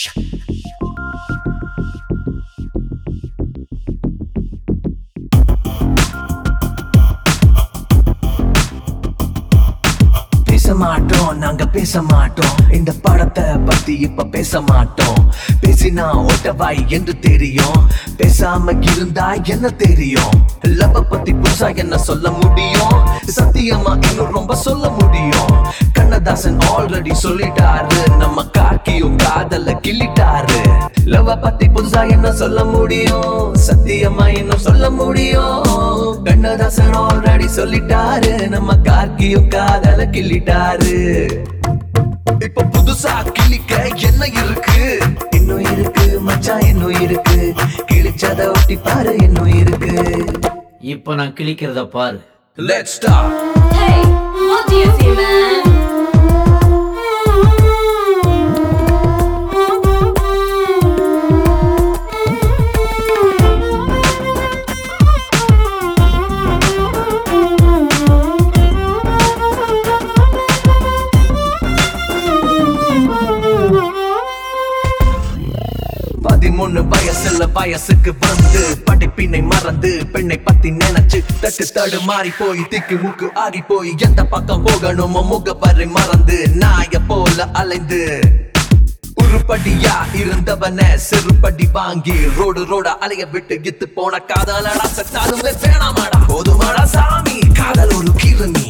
பேச மாட்டோம் நாங்க பேச மாட்டோம் இந்த படத்தை பத்தி இப்ப பேச மாட்டோம் பேசினா ஓட்டவாய் என்று தெரியும் பேசாம இருந்தா என்ன தெரியும் லவ் பத்தி புதுசா என்ன சொல்ல முடியும் சத்தியமா இன்னும் ரொம்ப சொல்ல முடியும் கண்ணதாசன் ஆல்ரெடி சொல்லிட்டாரு நம்ம காக்கியும் காதல கிள்ளிட்டாரு லவ் பத்தி புதுசா என்ன சொல்ல முடியும் சத்தியமா இன்னும் சொல்ல முடியும் கண்ணதாசன் ஆல்ரெடி சொல்லிட்டாரு நம்ம காக்கியும் காதல கிள்ளிட்டாரு இப்ப புதுசா கிளிக்க என்ன இருக்கு இன்னும் இருக்கு மச்சான் இன்னும் இருக்கு கிழிச்சத ஒட்டி பாரு இன்னும் இருக்கு இப்போ நான் கிழிக்கிறத பாரு let's start Hey, what do you see, man? பதிமூணு வயசுல வயசுக்கு வந்து படிப்பினை மறந்து பெண்ணை பத்தி நினைச்சு தட்டு தடு மாறி போய் திக்கு முக்கு ஆகி போய் எந்த பக்கம் போகணுமோ முகப்பறை மறந்து நாய போல அலைந்து உருப்படியா இருந்தவன செருப்படி வாங்கி ரோடு ரோட அலைய விட்டு இத்து போன காதலடா செத்தாலுமே வேணாமாடா போதுமாடா சாமி காதல் ஒரு கிருமி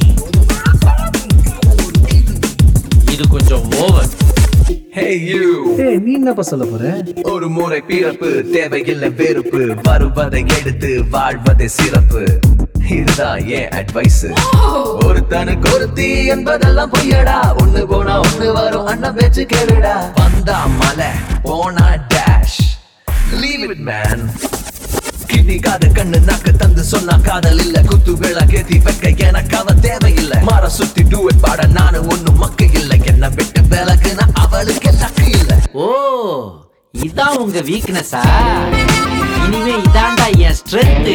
இது கொஞ்சம் ஓவர் Hey you ஏய் நீ என்னப்பா சொல்ல போற ஒரு முறை பிறப்பு தேவையில்லை வெறுப்பு வருவதை எடுத்து வாழ்வதே சிறப்பு இதுதான் ஏன் அட்வைஸ் ஒருத்தனுக்கு ஒருத்தி என்பதெல்லாம் பொய்யடா ஒண்ணு போனா ஒண்ணு வரும் அண்ணன் பேச்சு கேளுடா வந்தா மலை போனா dash leave it man kidney காது கண்ணு நாக்கு தந்து சொன்னா காதல் இல்ல குத்து வேளா கேத்தி வைக்க எனக்கு அவ தேவையில்லை மாற சுத்தி டூ பாட நானு ஒண்ணும் மக்கு இல்ல என்ன விட்டு விலகுனா அவளுக்கு லக்கு இல்ல ஓ இதான் உங்க வீக்னஸா இனிமே இதான்டா என் strength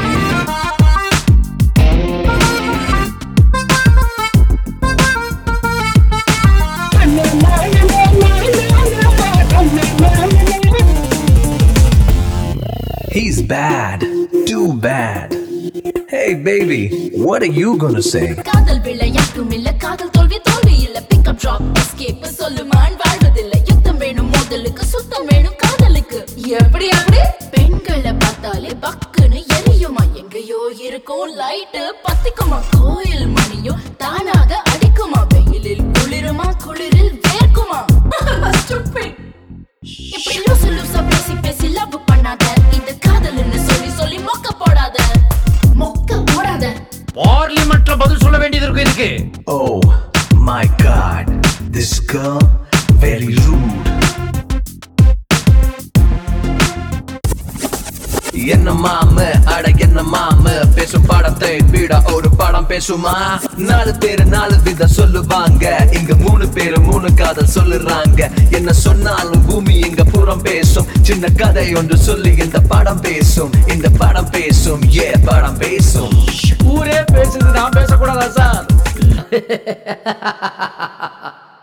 He's bad, too bad. Hey baby, what are you gonna say? காதல் விளையாட்டும் இல்ல காதல் தோல்வி தோல்வி இல்ல பிக்கப் டிராப் எஸ்கேப் சொல்லுமான் வாழ்வதில்லை யுத்தம் வேணும் மோதலுக்கு சுத்தம் வேணும் காதலுக்கு எப்படி அப்படி பெண்களை பார்த்தாலே பக்குன்னு எரியுமா எங்கேயோ இருக்கும் லைட்டு பத்திக்குமா கோயில் மணியும் தானாக அடிக்குமா வெயிலில் குளிருமா குளிரில் வேர்க்குமா Stupid. இப்படி லூசு லூசா பேசி பேசி லவ் பண்ணாத இந்த காதல்னு சொல்லி சொல்லி மொக்க போடாத மொக்க போடாத பார்லிமெண்ட்ல பதில் சொல்ல வேண்டியது இருக்கு இதுக்கு Oh my god, this girl very rude. என்ன மாம அட என்ன மாம பேசும் படத்தை விட ஒரு படம் பேசுமா நாலு பேரு நாலு விதம் சொல்லுவாங்க இங்க மூணு பேரு மூணு காதல் சொல்லுறாங்க என்ன சொன்னாலும் பூமி எங்க புறம் பேசும் சின்ன கதை ஒன்று சொல்லி இந்த படம் பேசும் இந்த படம் பேசும் ஏ படம் பேசும் ஊரே பேசுது நான் பேசக்கூடாதா சார்